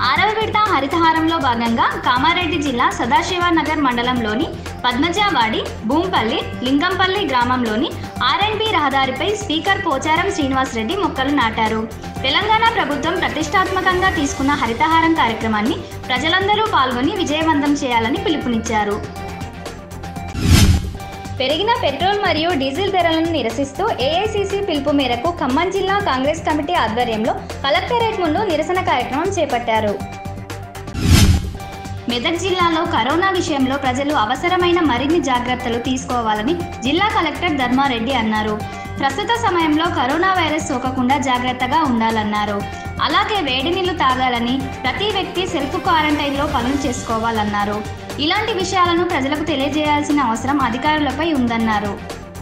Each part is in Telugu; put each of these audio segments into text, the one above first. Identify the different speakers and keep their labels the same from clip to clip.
Speaker 1: ఆరవ విడత హరితహారంలో భాగంగా కామారెడ్డి జిల్లా సదాశివనగర్ మండలంలోని పద్మజావాడి భూంపల్లి లింగంపల్లి గ్రామంలోని ఆర్ఎండ్బి రహదారిపై స్పీకర్ పోచారం శ్రీనివాసరెడ్డి మొక్కలు నాటారు తెలంగాణ ప్రభుత్వం ప్రతిష్టాత్మకంగా తీసుకున్న హరితహారం కార్యక్రమాన్ని ప్రజలందరూ పాల్గొని విజయవంతం చేయాలని పిలుపునిచ్చారు పెరిగిన పెట్రోల్ మరియు డీజిల్ ధరలను నిరసిస్తూ ఏఐసిసి పిలుపు మేరకు ఖమ్మం జిల్లా కాంగ్రెస్ కమిటీ ఆధ్వర్యంలో కలెక్టరేట్ ముందు నిరసన కార్యక్రమం చేపట్టారు మెదక్ జిల్లాలో కరోనా విషయంలో ప్రజలు అవసరమైన మరిన్ని జాగ్రత్తలు తీసుకోవాలని జిల్లా కలెక్టర్ ధర్మారెడ్డి అన్నారు ప్రస్తుత సమయంలో కరోనా వైరస్ సోకకుండా జాగ్రత్తగా ఉండాలన్నారు అలాగే వేడి నీళ్లు తాగాలని ప్రతి వ్యక్తి సెల్ఫ్ క్వారంటైన్లో పనులు చేసుకోవాలన్నారు ఇలాంటి విషయాలను ప్రజలకు తెలియజేయాల్సిన అవసరం అధికారులపై ఉందన్నారు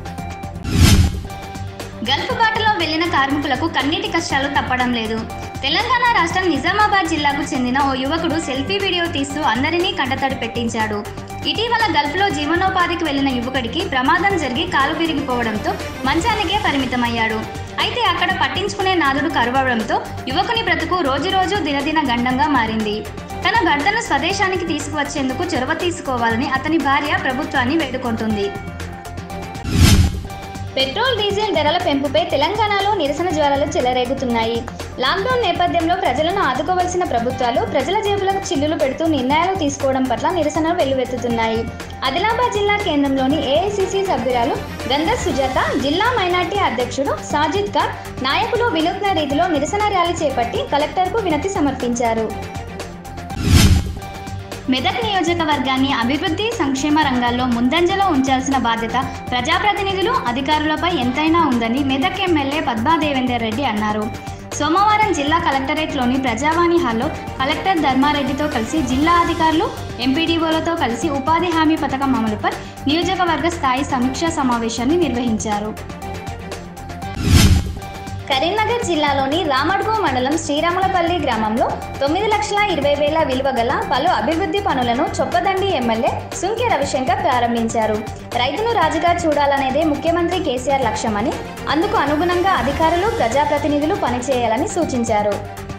Speaker 1: గల్ఫ్ బాటలో వెళ్లిన కార్మికులకు కన్నీటి కష్టాలు తప్పడం లేదు తెలంగాణ రాష్ట్రం నిజామాబాద్ జిల్లాకు చెందిన ఓ యువకుడు సెల్ఫీ వీడియో తీస్తూ అందరినీ కంటతడి పెట్టించాడు ఇటీవల గల్ఫ్లో జీవనోపాధికి వెళ్లిన యువకుడికి ప్రమాదం జరిగి కాలు విరిగిపోవడంతో మంచానికే పరిమితమయ్యాడు అయితే అక్కడ పట్టించుకునే నాదుడు కరువడంతో యువకుని బ్రతుకు రోజురోజు దినదిన గండంగా మారింది తన భర్తను స్వదేశానికి తీసుకువచ్చేందుకు చొరవ తీసుకోవాలని అతని భార్య ప్రభుత్వాన్ని వేడుకుంటుంది పెట్రోల్ డీజిల్ ధరల పెంపుపై తెలంగాణలో నిరసన జ్వాలలు చెలరేగుతున్నాయి లాక్డౌన్ నేపథ్యంలో ప్రజలను ఆదుకోవాల్సిన ప్రభుత్వాలు ప్రజల జేబులకు చిల్లులు పెడుతూ నిర్ణయాలు తీసుకోవడం పట్ల నిరసనలు వెల్లువెత్తుతున్నాయి ఆదిలాబాద్ జిల్లా కేంద్రంలోని ఏఐసిసి సభ్యురాలు గంధ సుజాత జిల్లా మైనార్టీ అధ్యక్షుడు సాజిద్ ఖాన్ నాయకులు వినూత్న రీతిలో నిరసన ర్యాలీ చేపట్టి కలెక్టర్కు వినతి సమర్పించారు మెదక్ నియోజకవర్గాన్ని అభివృద్ధి సంక్షేమ రంగాల్లో ముందంజలో ఉంచాల్సిన బాధ్యత ప్రజాప్రతినిధులు అధికారులపై ఎంతైనా ఉందని మెదక్ ఎమ్మెల్యే పద్మా దేవేందర్ రెడ్డి అన్నారు సోమవారం జిల్లా కలెక్టరేట్లోని ప్రజావాణి హాల్లో కలెక్టర్ ధర్మారెడ్డితో కలిసి జిల్లా అధికారులు ఎంపీడీఓలతో కలిసి ఉపాధి హామీ పథకం అమలుపై నియోజకవర్గ స్థాయి సమీక్షా సమావేశాన్ని నిర్వహించారు కరీంనగర్ జిల్లాలోని రామడ్గు మండలం శ్రీరాములపల్లి గ్రామంలో తొమ్మిది లక్షల ఇరవై వేల విలువ గల పలు అభివృద్ధి పనులను చొప్పదండి ఎమ్మెల్యే సుంకె రవిశంకర్ ప్రారంభించారు రైతును రాజుగా చూడాలనేదే ముఖ్యమంత్రి కేసీఆర్ లక్ష్యమని అందుకు అనుగుణంగా అధికారులు ప్రజాప్రతినిధులు పనిచేయాలని సూచించారు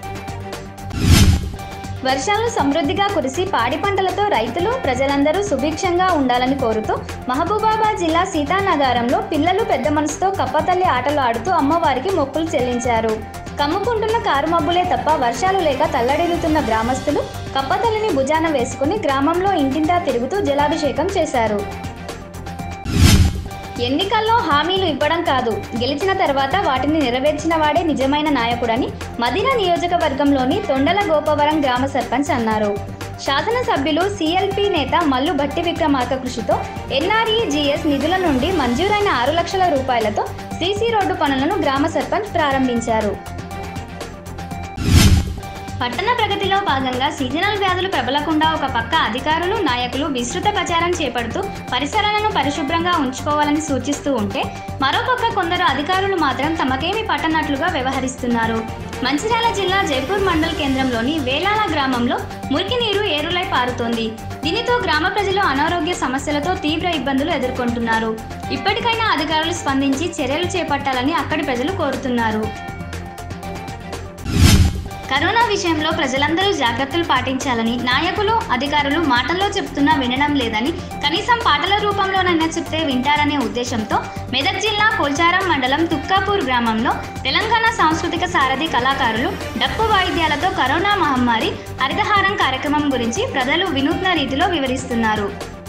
Speaker 1: వర్షాలు సమృద్ధిగా కురిసి పాడి పంటలతో రైతులు ప్రజలందరూ సుభిక్షంగా ఉండాలని కోరుతూ మహబూబాబాద్ జిల్లా సీతానగరంలో పిల్లలు పెద్ద మనసుతో కప్పతల్లి ఆటలు ఆడుతూ అమ్మవారికి మొక్కులు చెల్లించారు కమ్ముకుంటున్న కారు మబ్బులే తప్ప వర్షాలు లేక తల్లడిల్లుతున్న గ్రామస్తులు కప్పతల్లిని భుజాన వేసుకుని గ్రామంలో ఇంటింటా తిరుగుతూ జలాభిషేకం చేశారు ఎన్నికల్లో హామీలు ఇవ్వడం కాదు గెలిచిన తర్వాత వాటిని నెరవేర్చిన వాడే నిజమైన నాయకుడని మదిన నియోజకవర్గంలోని తొండల గోపవరం గ్రామ సర్పంచ్ అన్నారు శాసనసభ్యులు సిఎల్పి నేత మల్లు భట్టి విక్రమార్క కృషితో ఎన్ఆర్ఈజీఎస్ నిధుల నుండి మంజూరైన ఆరు లక్షల రూపాయలతో సీసీ రోడ్డు పనులను గ్రామ సర్పంచ్ ప్రారంభించారు పట్టణ ప్రగతిలో భాగంగా సీజనల్ వ్యాధులు ప్రబలకుండా ఒక పక్క అధికారులు నాయకులు విస్తృత ప్రచారం చేపడుతూ పరిసరాలను పరిశుభ్రంగా ఉంచుకోవాలని సూచిస్తూ ఉంటే మరోపక్క కొందరు అధికారులు మాత్రం తమకేమి పట్టనట్లుగా వ్యవహరిస్తున్నారు మంచిర్యాల జిల్లా జైపూర్ మండల్ కేంద్రంలోని వేలాల గ్రామంలో మురికి నీరు ఏరులై పారుతోంది దీనితో గ్రామ ప్రజలు అనారోగ్య సమస్యలతో తీవ్ర ఇబ్బందులు ఎదుర్కొంటున్నారు ఇప్పటికైనా అధికారులు స్పందించి చర్యలు చేపట్టాలని అక్కడి ప్రజలు కోరుతున్నారు కరోనా విషయంలో ప్రజలందరూ జాగ్రత్తలు పాటించాలని నాయకులు అధికారులు మాటల్లో చెప్తున్నా వినడం లేదని కనీసం పాటల రూపంలోనైనా చెప్తే వింటారనే ఉద్దేశంతో మెదక్ జిల్లా కోల్చారం మండలం తుక్కాపూర్ గ్రామంలో తెలంగాణ సాంస్కృతిక సారథి కళాకారులు డప్పు వాయిద్యాలతో కరోనా మహమ్మారి హరితహారం కార్యక్రమం గురించి ప్రజలు వినూత్న రీతిలో వివరిస్తున్నారు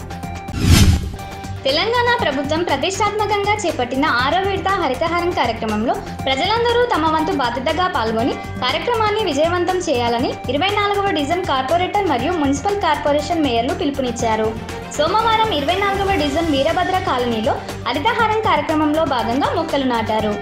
Speaker 1: తెలంగాణ ప్రభుత్వం ప్రతిష్టాత్మకంగా చేపట్టిన ఆరో విడత హరితహారం కార్యక్రమంలో ప్రజలందరూ తమ వంతు బాధ్యతగా పాల్గొని కార్యక్రమాన్ని విజయవంతం చేయాలని ఇరవై నాలుగవ డివిజన్ కార్పొరేటర్ మరియు మున్సిపల్ కార్పొరేషన్ మేయర్లు పిలుపునిచ్చారు సోమవారం ఇరవై నాలుగవ డివిజన్ వీరభద్ర కాలనీలో హరితహారం కార్యక్రమంలో భాగంగా మొక్కలు నాటారు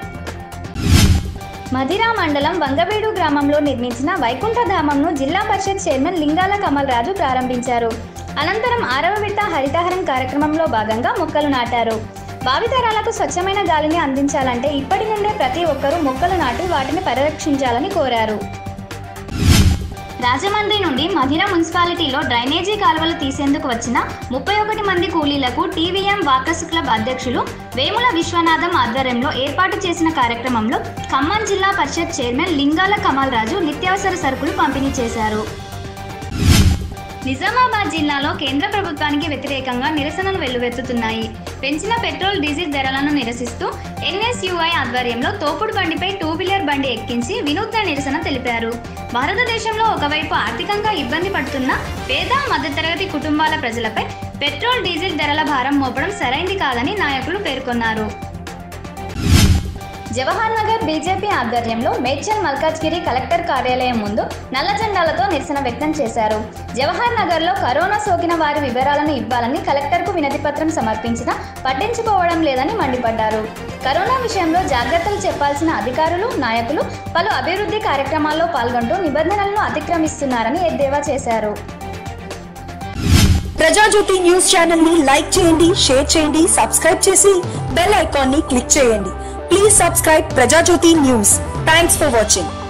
Speaker 1: మధిరా మండలం వంగవీడు గ్రామంలో నిర్మించిన వైకుంఠధామంను జిల్లా పరిషత్ చైర్మన్ లింగాల కమల్ రాజు ప్రారంభించారు అనంతరం ఆరవ విడత హరితహారం కార్యక్రమంలో భాగంగా మొక్కలు నాటారు భావితరాలకు స్వచ్ఛమైన గాలిని అందించాలంటే ఇప్పటి నుండే ప్రతి ఒక్కరూ మొక్కలు నాటి వాటిని పరిరక్షించాలని కోరారు రాజమండ్రి నుండి మధిర మున్సిపాలిటీలో డ్రైనేజీ కాలువలు తీసేందుకు వచ్చిన ముప్పై ఒకటి మంది కూలీలకు టీవీఎం వాకర్స్ క్లబ్ అధ్యక్షులు వేముల విశ్వనాథం ఆధ్వర్యంలో ఏర్పాటు చేసిన కార్యక్రమంలో ఖమ్మం జిల్లా పరిషత్ చైర్మన్ లింగాల కమల్ రాజు నిత్యావసర సరుకులు పంపిణీ చేశారు నిజామాబాద్ జిల్లాలో కేంద్ర ప్రభుత్వానికి వ్యతిరేకంగా నిరసనలు వెల్లువెత్తుతున్నాయి పెంచిన పెట్రోల్ డీజిల్ ధరలను నిరసిస్తూ ఎన్ఎస్యుఐ ఆధ్వర్యంలో తోపుడు బండిపై టూ వీలర్ బండి ఎక్కించి వినూత్న నిరసన తెలిపారు భారతదేశంలో ఒకవైపు ఆర్థికంగా ఇబ్బంది పడుతున్న పేద మధ్యతరగతి కుటుంబాల ప్రజలపై పెట్రోల్ డీజిల్ ధరల భారం మోపడం సరైంది కాదని నాయకులు పేర్కొన్నారు జవహర్ నగర్ బీజేపీ ఆధ్వర్యంలో మేడ్చల్ మల్కాజ్గిరి కలెక్టర్ కార్యాలయం ముందు నల్ల జెండాలతో నిరసన వ్యక్తం చేశారు జవహర్ నగర్లో కరోనా సోకిన వారి వివరాలను ఇవ్వాలని కలెక్టర్కు వినతిపత్రం సమర్పించినా పట్టించుకోవడం లేదని మండిపడ్డారు కరోనా విషయంలో జాగ్రత్తలు చెప్పాల్సిన అధికారులు నాయకులు పలు అభివృద్ధి కార్యక్రమాల్లో పాల్గొంటూ నిబంధనలను అతిక్రమిస్తున్నారని ఎద్దేవా చేశారు
Speaker 2: ప్రజాజ్యోతి న్యూస్ ఛానల్ ని లైక్ చేయండి షేర్ చేయండి సబ్స్క్రైబ్ చేసి బెల్ ఐకాన్ ని క్లిక్ చేయండి please subscribe Prajajyothi news thanks for watching